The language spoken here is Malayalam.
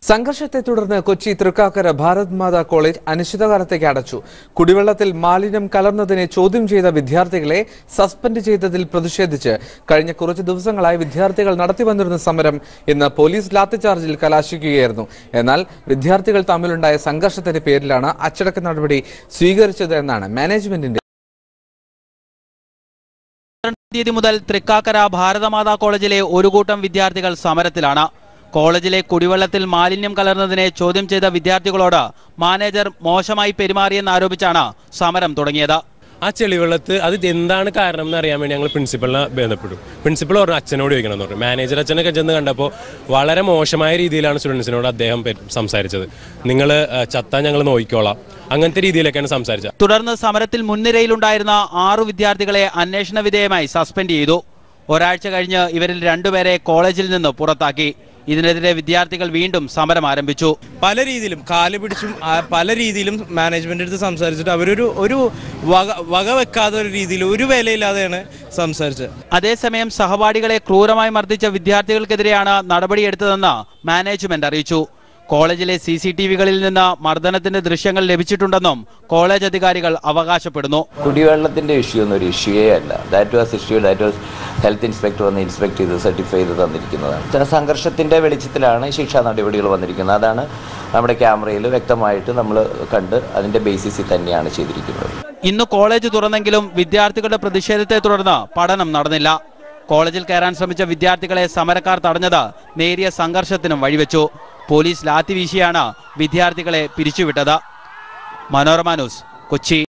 സംഘർഷത്തെ തുടർന്ന് കൊച്ചി തൃക്കാക്കര ഭാരത് മാതാ കോളേജ് അനിശ്ചിതകാലത്തേക്ക് അടച്ചു കുടിവെള്ളത്തിൽ മാലിന്യം കലർന്നതിനെ ചോദ്യം ചെയ്ത വിദ്യാർത്ഥികളെ സസ്പെൻഡ് ചെയ്തതിൽ പ്രതിഷേധിച്ച് കഴിഞ്ഞ കുറച്ച് ദിവസങ്ങളായി വിദ്യാർത്ഥികൾ നടത്തിവന്നിരുന്ന സമരം ഇന്ന് പോലീസ് ലാത്തിചാർജിൽ കലാശിക്കുകയായിരുന്നു എന്നാൽ വിദ്യാർത്ഥികൾ തമ്മിലുണ്ടായ സംഘർഷത്തിന്റെ പേരിലാണ് അച്ചടക്ക നടപടി സ്വീകരിച്ചത് എന്നാണ് മാനേജ്മെന്റിന്റെ പന്ത്രണ്ടാം തീയതി മുതൽ തൃക്കാക്കര ഭാരതമാതാ കോളേജിലെ ഒരു കൂട്ടം വിദ്യാർത്ഥികൾ സമരത്തിലാണ് കോളേജിലെ കുടിവെള്ളത്തിൽ മാലിന്യം കലർന്നതിനെ ചോദ്യം ചെയ്ത വിദ്യാർത്ഥികളോട് മാനേജർ മോശമായി പെരുമാറിയെന്ന് ആരോപിച്ചാണ് സമരം തുടങ്ങിയത് ആ ചെളിവെള്ളത്ത് അത് എന്താണ് കാരണം എന്ന് അറിയാൻ വേണ്ടി ഞങ്ങൾ പ്രിൻസിപ്പളിനെ ബന്ധപ്പെട്ടു പ്രിൻസിപ്പൾ പറഞ്ഞു അച്ഛനോട് ചോദിക്കണം എന്ന് പറഞ്ഞു മാനേജർ അച്ഛനൊക്കെ ചെന്ന് കണ്ടപ്പോൾ വളരെ മോശമായ രീതിയിലാണ് സ്റ്റുഡൻസിനോട് അദ്ദേഹം പെ- സംസാരിച്ചത് നിങ്ങൾ ചത്താൻ ഞങ്ങൾ നോക്കിക്കോളാം അങ്ങനത്തെ രീതിയിലൊക്കെയാണ് സംസാരിച്ചത് തുടർന്ന് സമരത്തിൽ മുൻനിരയിലുണ്ടായിരുന്ന ആറു വിദ്യാർത്ഥികളെ അന്വേഷണ വിധേയമായി സസ്പെൻഡ് ചെയ്തു ഒരാഴ്ച കഴിഞ്ഞ് ഇവരിൽ രണ്ടുപേരെ കോളേജിൽ നിന്ന് പുറത്താക്കി ഇതിനെതിരെ വിദ്യാർത്ഥികൾ വീണ്ടും സമരം ആരംഭിച്ചു പല രീതിയിലും കാല് പിടിച്ചും ആ, പല രീതിയിലും മാനേജ്മെന്റ് അടുത്ത് സംസാരിച്ചിട്ട് അവരൊരു ഒരു വക വക വെക്കാത്ത ഒരു രീതിയിൽ ഒരു വിലയില്ലാതെയാണ് സംസാരിച്ചത് അതേസമയം സഹപാഠികളെ ക്രൂരമായി മർദ്ദിച്ച വിദ്യാർത്ഥികൾക്കെതിരെയാണ് നടപടിയെടുത്തതെന്ന് മാനേജ്മെന്റ് അറിയിച്ചു കോളേജിലെ സി സി ടി വികളിൽ നിന്ന് മർദ്ദനത്തിന്റെ ദൃശ്യങ്ങൾ ലഭിച്ചിട്ടുണ്ടെന്നും കോളേജ് അധികാരികൾ അവകാശപ്പെടുന്നു കുടിവെള്ളത്തിൻ്റെ ഇഷ്യൂ ഒന്നും ഒരു ഇഷ്യൂയേ അല്ല that was issue that was health inspector വന്ന് ഇൻസ്പെക്ട് ചെയ്ത് സർട്ടിഫൈ ചെയ്ത് തന്നിരിക്കുന്നതാണ് ചില സംഘർഷത്തിൻ്റെ വെളിച്ചത്തിലാണ് ശിക്ഷാ നടപടികൾ വന്നിരിക്കുന്നത് അതാണ് നമ്മുടെ ക്യാമറയിൽ വ്യക്തമായിട്ട് നമ്മൾ കണ്ട് അതിൻ്റെ ബേസിസിൽ തന്നെയാണ് ചെയ്തിരിക്കുന്നത് ഇന്ന് കോളേജ് തുറന്നെങ്കിലും വിദ്യാർത്ഥികളുടെ പ്രതിഷേധത്തെ തുടർന്ന് പഠനം നടന്നില്ല കോളേജിൽ കയറാൻ ശ്രമിച്ച വിദ്യാർത്ഥികളെ സമരക്കാർ തടഞ്ഞത് നേരിയ സംഘർഷത്തിനും വഴിവെച്ചു പോലീസ് ലാത്തി വീശിയാണ് വിദ്യാർത്ഥികളെ പിരിച്ചുവിട്ടത് മനോരമ ന്യൂസ് കൊച്ചി